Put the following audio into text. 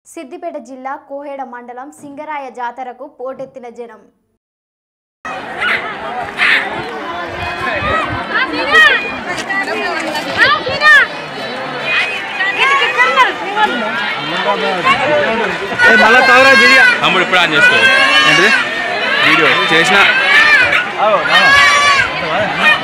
సిద్దిపేట జిల్లా కోహేడ మండలం సింగరాయ జాతరకు పోటెత్తిన జనం మళ్ళా తవరా వీడియో తమ్ముడు ఇప్పుడు ఆన్ చేసుకో ఏంటిది వీడియో చేసిన